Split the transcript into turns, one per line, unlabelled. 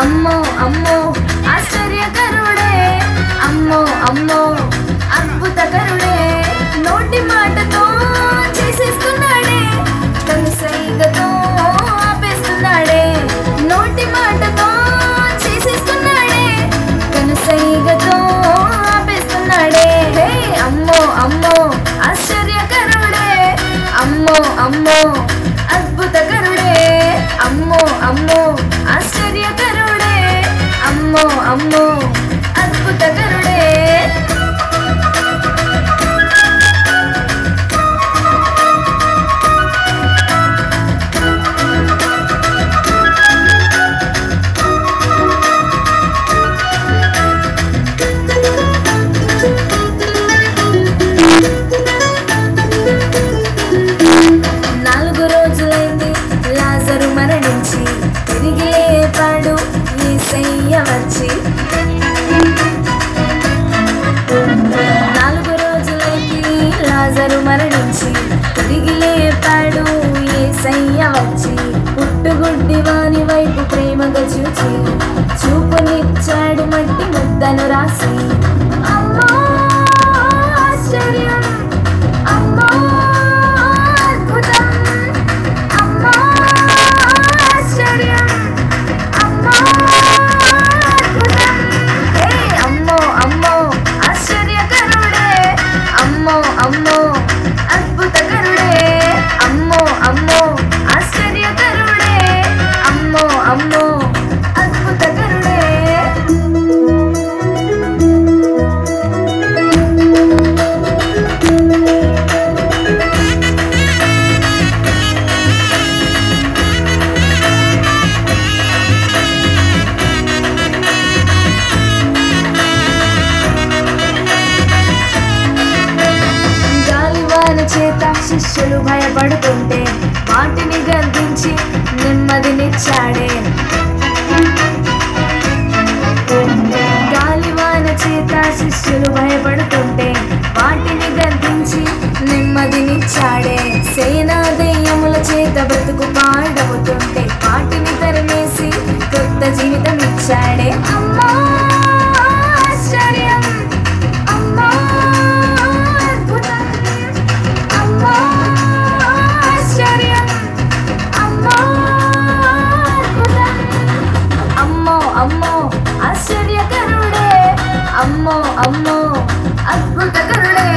అమ్మో అమ్మో ఆశ్చర్యకరుడే అమ్మో అమ్మో అద్భుతకరుడే నోటి మాటతో చేసేస్తున్నాడే కనుసైగతో ఆపేస్తున్నాడే నోటి మాటతో చేసేస్తున్నాడే కనుసైగతో ఆపేస్తున్నాడే హే అమ్మో అమ్మో ఆశ్చర్యకరుడే అమ్మో అమ్మో అద్భుతకరుడే అమ్మో అమ్మో ఆశ్చర్యకరుడే అమ్మో అమ్మో అద్భుతకరుడే నాలుగు రోజులైంది లాజరు మరణించి తిరిగి లేపాడు ఏసయ్య వచ్చి నాలుగు రోజులైంది లాజరు మరణించి తిరిగి లేపాడు ఏసయ్య వచ్చి పుట్టుగుడ్డి వాని వైపు ప్రేమగా చూచి చూపునిచ్చాడు మట్టి ముద్దను రాసి అమ్మా ఆశ్చర్యం అమ్మా అద్భుతం అమ్మా ఆశ్చర్యం అమ్మా అద్భుతం హే అమ్మో అమ్మో ఆశ్చర్యకరుడే అమ్మో అమ్మో అద్భుతకరుడే అమ్మో అమ్మో ఆశ్చర్యకరుడే అమ్మో అమ్మో అద్భుతకరుడే గాలివాన చేత శిష్యులు భయపడుతుంటే వాటిని గర్దించి నెమ్మదినిచ్చాడే గాలివాన చేత శిష్యులు భయపడుతుంటే వాటిని గర్దించి నెమ్మదినిచ్చాడే సేనా దెయ్యముల చేత బ్రతుకు పాడవుతుంటే వాటిని తరిమేసి కొత్త జీవితం ఇచ్చాడే అమ్మా ఆశ్చర్యం అమ్మా అద్భుతం అమ్మా ఆశ్చర్యం అమ్మా అద్భుతం అమ్మో అమ్మో ఆశ్చర్యకరుడే అమ్మో అమ్మో అద్భుతకరుడే